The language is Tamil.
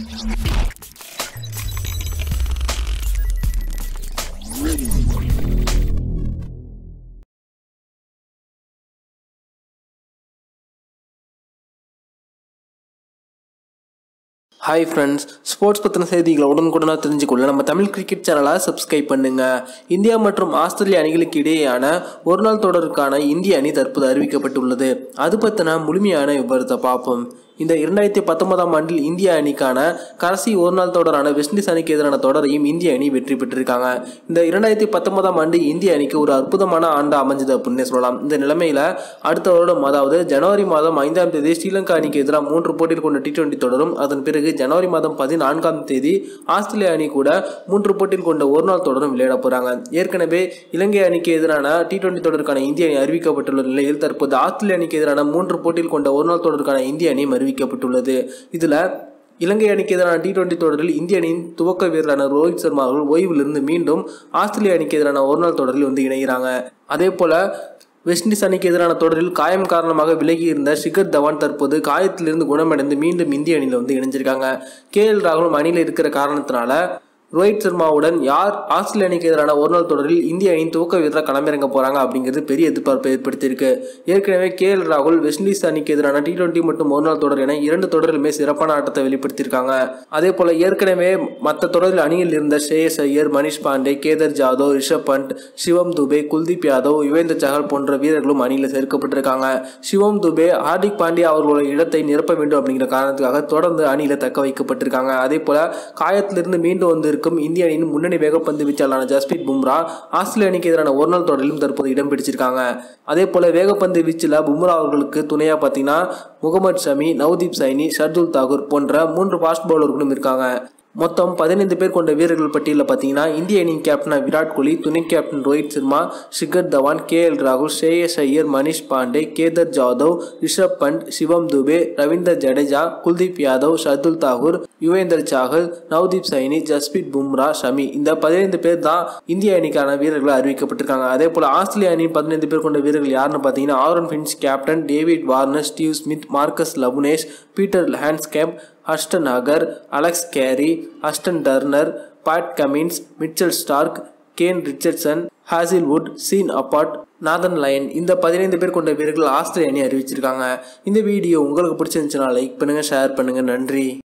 ஹாய் ஃப்ரெண்ட்ஸ் ஸ்போர்ட்ஸ் பற்றின செய்திகளை உடனுக்குடனாக தெரிஞ்சுக்கொள்ள நம்ம தமிழ் கிரிக்கெட் சேனலை சப்ஸ்கிரைப் பண்ணுங்க இந்தியா மற்றும் ஆஸ்திரேலிய அணிகளுக்கு இடையேயான ஒரு நாள் தொடருக்கான இந்திய அணி தற்போது அறிவிக்கப்பட்டுள்ளது அது பற்றின முழுமையான விவரத்தை பார்ப்போம் இந்த இரண்டாயிரத்தி பத்தொன்பதாம் ஆண்டில் இந்திய அணிக்கான கடைசி ஒரு நாள் தொடரான வெஸ்ட் இண்டீஸ் அணிக்கு எதிரான தொடரையும் இந்திய அணி வெற்றி பெற்றிருக்காங்க இந்த இரண்டாயிரத்தி பத்தொன்பதாம் ஆண்டு இந்திய அணிக்கு ஒரு அற்புதமான ஆண்டு அமைஞ்சது அப்படின்னு சொல்லலாம் இந்த நிலைமையில அடுத்த வருடம் அதாவது ஜனவரி மாதம் ஐந்தாம் தேதி ஸ்ரீலங்கா அணிக்கு எதிராக மூன்று போட்டியில் கொண்ட டி டுவெண்டி தொடரும் அதன் பிறகு ஜனவரி மாதம் பதினான்காம் தேதி ஆஸ்திரேலிய அணி கூட மூன்று போட்டியில் கொண்ட ஒரு நாள் தொடரும் விளையாட போறாங்க ஏற்கனவே இலங்கை அணிக்கு எதிரான டி டுவெண்டி தொடருக்கான இந்திய அணி அறிவிக்கப்பட்டுள்ள நிலையில் தற்போது ஆஸ்திரேலிய அணிக்கு எதிரான மூன்று போட்டியில் கொண்ட ஒரு நாள் தொடருக்கான இந்திய அணி அறிவிக்கப்பட்டுள்ளது இதுல இலங்கை அணிக்கு எதிரான டி டுவெண்டி தொடரில் இந்திய அணியின் துவக்க வீரரான ரோஹித் சர்மா அவர்கள் ஓய்விலிருந்து மீண்டும் ஆஸ்திரேலிய அணிக்கு எதிரான ஒரு நாள் தொடரில் வந்து இணைகிறாங்க அதே போல வெஸ்ட் இண்டீஸ் அணிக்கு எதிரான தொடரில் காயம் காரணமாக விலகி இருந்த ஷிகர் தவான் தற்போது காயத்திலிருந்து குணமடைந்து மீண்டும் இந்திய அணியில் வந்து இணைஞ்சிருக்காங்க கே எல் ராகுலும் அணியில் இருக்கிற காரணத்தினால ரோஹித் சர்மாவுடன் யார் ஆஸ்திரேலிய அணிக்கு எதிரான ஒரு நாள் தொடரில் இந்திய அணியின் துவக்க வீரராக களமிறங்க போறாங்க அப்படிங்கிறது பெரிய எதிர்பார்ப்பை ஏற்படுத்தியிருக்கு ஏற்கனவே கே எல் ராகுல் வெஸ்ட் இண்டீஸ் அணிக்கு எதிரான டி டுவெண்டி மற்றும் ஒரு நாள் தொடர் என இரண்டு தொடரிலுமே சிறப்பான ஆட்டத்தை வெளிப்படுத்தியிருக்காங்க அதே போல ஏற்கனவே மற்ற தொடரில் அணியில் இருந்த ஸ்ரேயஸ் ஐயர் மணிஷ் பாண்டே கேதர் ஜாதவ் ரிஷப் பண்ட் சிவம் துபே குல்தீப் யாதவ் யுவேந்தர் சஹல் போன்ற வீரர்களும் அணியில் சேர்க்கப்பட்டிருக்காங்க சிவம் துபே ஹார்திக் பாண்டியா அவர்களுடைய இடத்தை நிரப்ப வேண்டும் அப்படிங்கிற காரணத்துக்காக தொடர்ந்து அணியில் தக்க வைக்கப்பட்டிருக்காங்க அதே போல காயத்திலிருந்து மீண்டும் வந்து இருக்கும் இந்திய அணியின் முன்னணி வேகப்பந்து வீச்சாளரான ஜஸ்பீத் பும்ரா ஆஸ்திரேலிய அணிக்கு எதிரான ஒரு நாள் தொடரிலும் தற்போது இடம் பிடிச்சிருக்காங்க அதே போல வேகப்பந்து வீச்சில் பும்ரா அவர்களுக்கு துணையாக பார்த்தீங்கன்னா முகமது ஷமி நவ்தீப் சைனி ஷர்துல் தாகூர் போன்ற மூன்று ஃபாஸ்ட் பவுலர்களும் இருக்காங்க மொத்தம் பதினைந்து பேர் கொண்ட வீரர்கள் பட்டியலில் பார்த்தீங்கன்னா இந்திய அணியின் கேப்டனா விராட் கோலி துணை captain Rohit Sharma Shikhar Dhawan K L ராகுல் ஸ்ரேயஸ் ஐயர் மணிஷ் பாண்டே கேதர் ஜாதவ் ரிஷப் பண்ட் சிவம் துபே ரவீந்தர் ஜடேஜா குல்தீப் யாதவ் ஷர்துல் தாகூர் யுவேந்தர் சாகல் நவ்தீப் சைனி ஜஸ்பீத் பும்ரா ஷமி இந்த பதினைந்து பேர் தான் இந்திய அணிக்கான வீரர்கள் அறிவிக்கப்பட்டிருக்காங்க அதே போல ஆஸ்திரேலிய அணியின் பதினைந்து பேர் கொண்ட வீரர்கள் யாருன்னு பார்த்தீங்கன்னா Aaron Finch captain David Warner Steve Smith Marcus லபுனேஷ் Peter Handscomb Ashton Agar Alex Carey Ashton Turner Pat Cummins Mitchell Starc Kane Richardson Hazlewood Sean Abbott Nathan Lyon இந்த பதினைந்து பேர் கொண்ட வீரர்கள் ஆஸ்திரேலிய அணி அறிவிச்சிருக்காங்க இந்த வீடியோ உங்களுக்கு பிடிச்சிருந்துச்சுன்னா லைக் பண்ணுங்க ஷேர் பண்ணுங்க நன்றி